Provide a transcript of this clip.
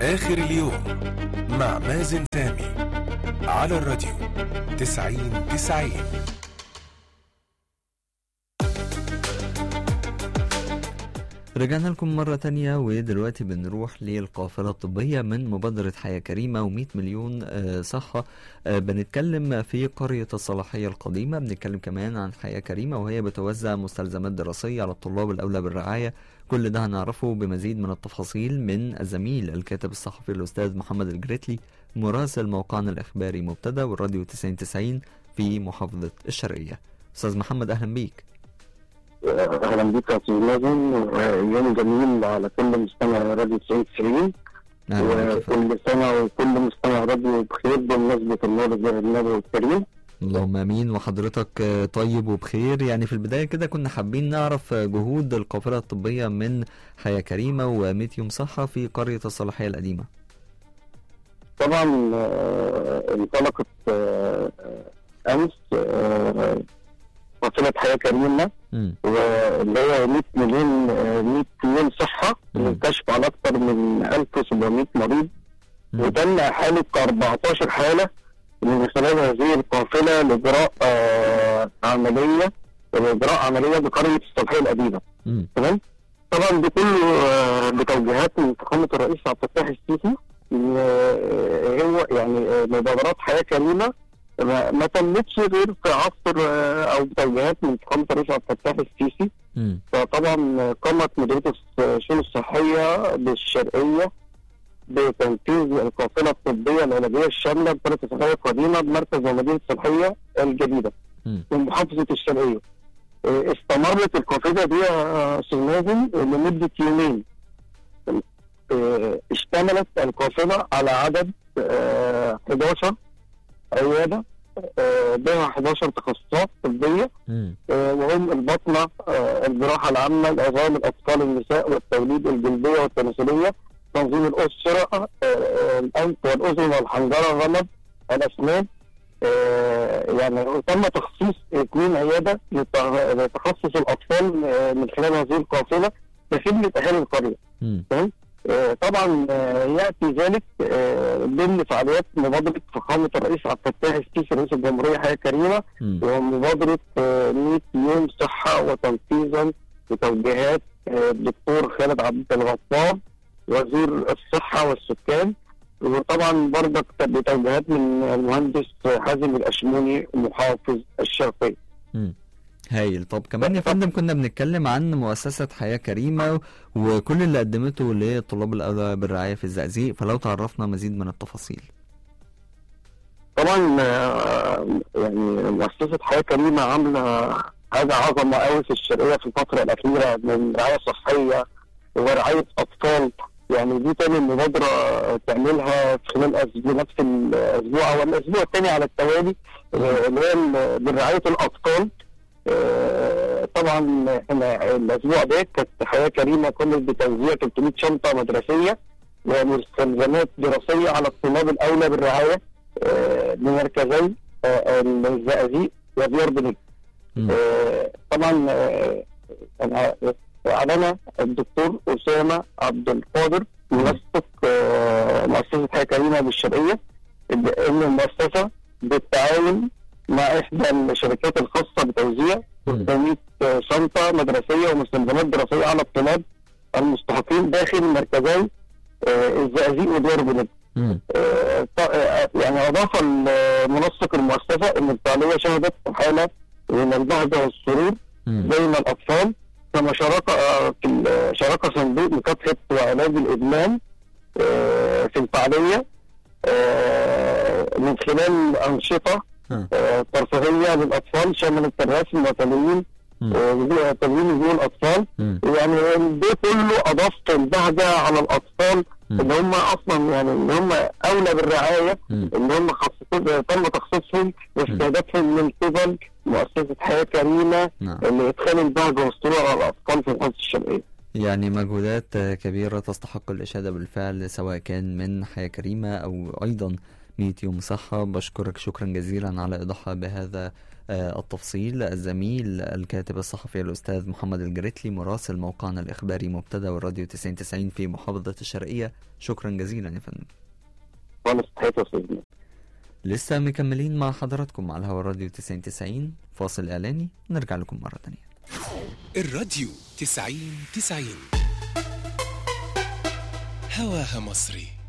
آخر اليوم مع مازن سامي على الراديو تسعين تسعين رجعنا لكم مرة تانية ودلوقتي بنروح للقافلة الطبية من مبادرة حياة كريمة و100 مليون آه، صحة آه، بنتكلم في قرية الصلاحية القديمة بنتكلم كمان عن حياة كريمة وهي بتوزع مستلزمات دراسية على الطلاب الأولى بالرعاية كل ده هنعرفه بمزيد من التفاصيل من الزميل الكاتب الصحفي الأستاذ محمد الجريتلي مراسل موقعنا الإخباري مبتدأ والراديو 9090 في محافظة الشرقية أستاذ محمد أهلا بيك اهلا بك يا استاذ مازن يوم جميل على كل مستمع راديو 90 أهلا بيك يا فندم. وكل سنه وكل مستمع راديو بخير بمناسبه المولد النبوي الكريم اللهم امين وحضرتك آه، طيب وبخير يعني في البدايه كده كنا حابين نعرف آه، جهود القافله الطبيه من حياه كريمه و100 يوم صحه في قريه الصلاحيه القديمه طبعا آه، انطلقت آه، آه، امس آه، قافله حياه كريمه امم واللي هو 100 مليون آه، 100 مليون صحه مم. للكشف على اكثر من 1700 مريض مم. وتم إحالة 14 حالة من خلال هذه القافلة لإجراء آه عملية لإجراء عملية بقرية الصلاحية القديمة امم تمام طبعا ده كله آه بتوجيهات من فخامة الرئيس عبد الفتاح السيسي آه، هو يعني آه، مبادرات حياة كريمة ما ما تمتش غير في عصر آه، أو بتوجيهات من فخامة الرئيس عبد الفتاح السيسي امم فطبعا قامت مديرية الشؤون الصحية بالشرقية بتنفيذ القافلة الطبية العلاجية الشاملة بقرية الصحية القديمة بمركز ومدينة الصحية الجديدة مم. في محافظة الشرقية. إيه، استمرت القافلة دي يا أستاذ مازن لمدة يومين. إيه، اشتملت القافلة على عدد آه، 11 عيادة آه، بها 11 تخصصات طبية امم آه، وهم البطنة آه، الجراحة العامة العظام الأطفال النساء والتوليد الجلدية والتناسلية تنظيم الأسرة آه، آه، الأنف والأذن والحنجرة الرمد الأسنان آه، يعني تم تخصيص اثنين عيادة لت- لتخصص الأطفال آه، من خلال هذه القافلة لخدمة أهالي القرية. امم آه، طبعا آه، ياتي ذلك آه، ضمن فعاليات مبادره فخامه الرئيس عبد الفتاح السيسي رئيس الجمهوريه حياه كريمه امم ومبادرة آه، 100 يوم صحة وتنفيذا لتوجيهات آه، الدكتور خالد عبد الغفار وزير الصحة والسكان وطبعا برضك بتوجيهات من المهندس حازم الأشموني محافظ الشرقية امم هايل طب كمان يا فندم كنا بنتكلم عن مؤسسة حياة كريمة وكل اللي قدمته للطلاب الأولى بالرعاية في الزقازيق فلو تعرفنا مزيد من التفاصيل طبعا آه، يعني مؤسسة حياة كريمة عاملة حاجة عظمة قوي في الشرقية في الفترة الأخيرة من رعاية صحية ورعاية أطفال يعني دي تاني مبادرة تعملها في خلال أسبوع نفس الأسبوع أو الأسبوع الثاني على التوالي آه، اللي هي ال- برعاية الأطفال آه، طبعا احنا الأسبوع ده كانت حياة كريمة قامت بتوزيع 300 شنطة مدرسية ومستلزمات دراسية على الطلاب الأولى بالرعاية آه، بمركزي آه، الزقازيق وديار بنجم مم. آه، طبعا آه، انا اعلن الدكتور اسامه عبد القادر منسق آه، مؤسسه حياه كريمه بالشرقيه ان إن المؤسسه بالتعاون مع احدى الشركات الخاصه بتوزيع مم. 300 شنطه مدرسيه ومستلزمات دراسيه على الطلاب المستحقين داخل مركزي آه، الزقازيق وديار بنجم امم آه، ط- آه، يعني اضاف المنسق المؤسسه ان الفعاليه شهدت حاله من البهجه والسرور امم بين الاطفال كما شارك آه، في ال- شارك صندوق مكافحه وعلاج الادمان آه، في الفعاليه آه، من خلال انشطه آه. آه، ترفيهيه للاطفال شملت الرسم وتلوين مم. آه، تلوين وجوه الاطفال مم. يعني ده كله اضاف البهجه على الاطفال مم. اللي هم اصلا يعني اللي هم اولى بالرعايه مم. اللي هم خصصوا تم تخصيصهم واستهدافهم من قبل مؤسسه حياه كريمه نعم لادخال البهجه والسرور على الاطفال في محافظه الشرقيه. يعني مجهودات كبيرة تستحق الإشادة بالفعل سواء كان من حياة كريمة أو أيضا 100 يوم صحة بشكرك شكرا جزيلا على إيضاحها بهذا آه، التفصيل الزميل الكاتب الصحفي الأستاذ محمد الجريتلي مراسل موقعنا الإخباري مبتدأ والراديو 9090 في محافظة الشرقية شكرا جزيلا يا فندم وانا استحيت يا استاذ لسه مكملين مع حضراتكم على هوا الراديو 9090 فاصل إعلاني نرجع لكم مرة تانية الراديو 90 90 هواها مصري